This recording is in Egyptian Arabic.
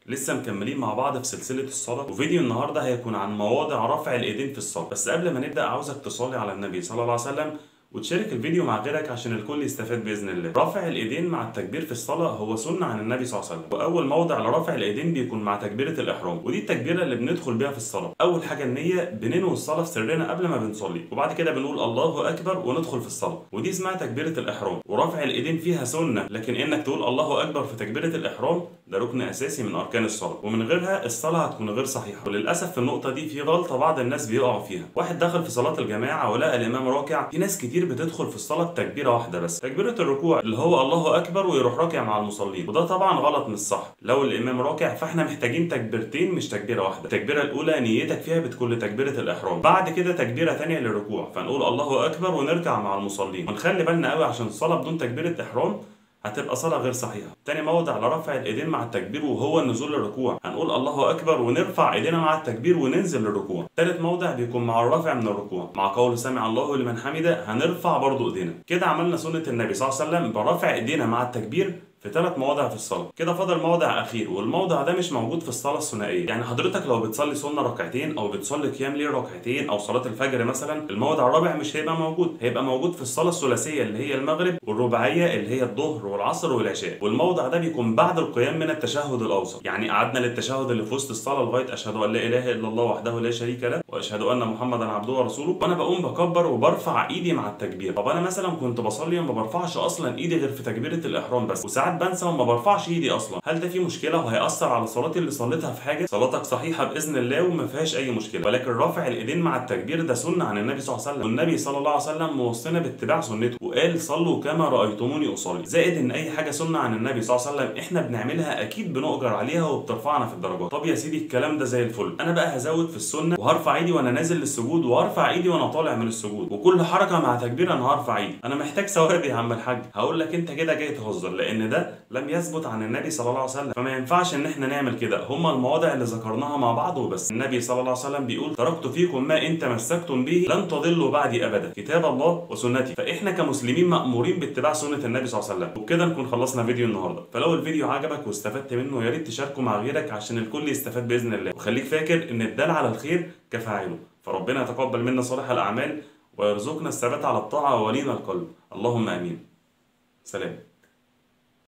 لسه مكملين مع بعض في سلسلة الصلاة وفيديو النهاردة هيكون عن مواضع رفع الإيدين في الصلاة بس قبل ما نبدأ عاوزك تصلي على النبي صلى الله عليه وسلم وتشارك الفيديو مع غيرك عشان الكل يستفاد باذن الله. رفع الايدين مع التكبير في الصلاه هو سنه عن النبي صلى الله عليه وسلم، واول موضع لرفع الايدين بيكون مع تكبيره الاحرام، ودي التكبيره اللي بندخل بيها في الصلاه. اول حاجه النيه بننوي الصلاه في سرنا قبل ما بنصلي، وبعد كده بنقول الله اكبر وندخل في الصلاه، ودي اسمها تكبيره الاحرام، ورفع الايدين فيها سنه، لكن انك تقول الله اكبر في تكبيره الاحرام ده ركن اساسي من اركان الصلاه، ومن غيرها الصلاه هتكون غير صحيحه، وللاسف في النقطه دي في غلطه بعض الناس بيقعوا فيها، واحد دخل في صلاه الجماعه ولقى الامام راكع، في ناس كتير بتدخل في الصلاه بتكبيره واحده بس تكبيره الركوع اللي هو الله اكبر ويروح راكع مع المصلين وده طبعا غلط مش صح لو الامام راكع فاحنا محتاجين تكبيرتين مش تكبيره واحده التكبيره الاولى نيتك فيها بتكون لتكبيره الاحرام بعد كده تكبيره ثانيه للركوع فنقول الله اكبر ونركع مع المصلين ونخلي بالنا قوي عشان الصلاه بدون تكبيره احرام هتبقى صلاة غير صحيحة. تاني موضع لرفع الايدين مع التكبير وهو النزول للركوع، هنقول الله اكبر ونرفع ايدينا مع التكبير وننزل للركوع. تالت موضع بيكون مع الرفع من الركوع، مع قول سمع الله لمن حمده هنرفع برضو ايدينا. كده عملنا سنة النبي صلى الله عليه وسلم برفع ايدينا مع التكبير في ثلاث مواضع في الصلاة كده فاضل موضع أخير والموضع ده مش موجود في الصلاة الثنائية يعني حضرتك لو بتصلي سنة ركعتين أو بتصلي قيام ليل ركعتين أو صلاة الفجر مثلا الموضع الرابع مش هيبقى موجود هيبقى موجود في الصلاة الثلاثية اللي هي المغرب والرباعية اللي هي الظهر والعصر والعشاء والموضع ده بيكون بعد القيام من التشهد الأوسط يعني قعدنا للتشهد اللي في وسط الصلاة لغاية أشهد أن لا إله إلا الله وحده لا شريك له وأشهد أن محمدا عبده ورسوله وأنا بقوم بكبر وبرفع إيدي مع التكبير طب أنا مثلا كنت بصلي وما برفعش أصلا إيدي غير في تكبيرة الإحرام بس وساعات بنسى وما برفعش برفعش ايدي اصلا هل ده في مشكله وهياثر على صلاتي اللي صليتها في حاجه صلاتك صحيحه باذن الله وما فيهاش اي مشكله ولكن رفع الايدين مع التكبير ده سنه عن النبي صلى الله عليه وسلم والنبي صلى الله عليه وسلم موصينا باتباع سنته وقال صلوا كما رايتموني اصلي زائد ان اي حاجه سنه عن النبي صلى الله عليه وسلم احنا بنعملها اكيد بنؤجر عليها وبترفعنا في الدرجات طب يا سيدي الكلام ده زي الفل انا بقى هزود في السنه وهرفع ايدي وانا نازل للسجود وهرفع ايدي وانا طالع من السجود وكل حركه مع تكبير انا هرفع ايدي انا محتاج ثواب يا عم الحاج هقول لك انت كده جاي تهزر لان ده لم يثبت عن النبي صلى الله عليه وسلم فما ينفعش ان احنا نعمل كده هما المواضع اللي ذكرناها مع بعض وبس النبي صلى الله عليه وسلم بيقول تركت فيكم ما ان تمسكتم به لن تضلوا بعدي ابدا كتاب الله وسنتي فاحنا كمسلمين مامورين باتباع سنه النبي صلى الله عليه وسلم وبكده نكون خلصنا فيديو النهارده فلو الفيديو عجبك واستفدت منه يا ريت تشاركه مع غيرك عشان الكل يستفاد باذن الله وخليك فاكر ان الدال على الخير كفاعله فربنا يتقبل منا صالح الاعمال ويرزقنا الثبات على الطاعه وولينا القلب اللهم امين سلام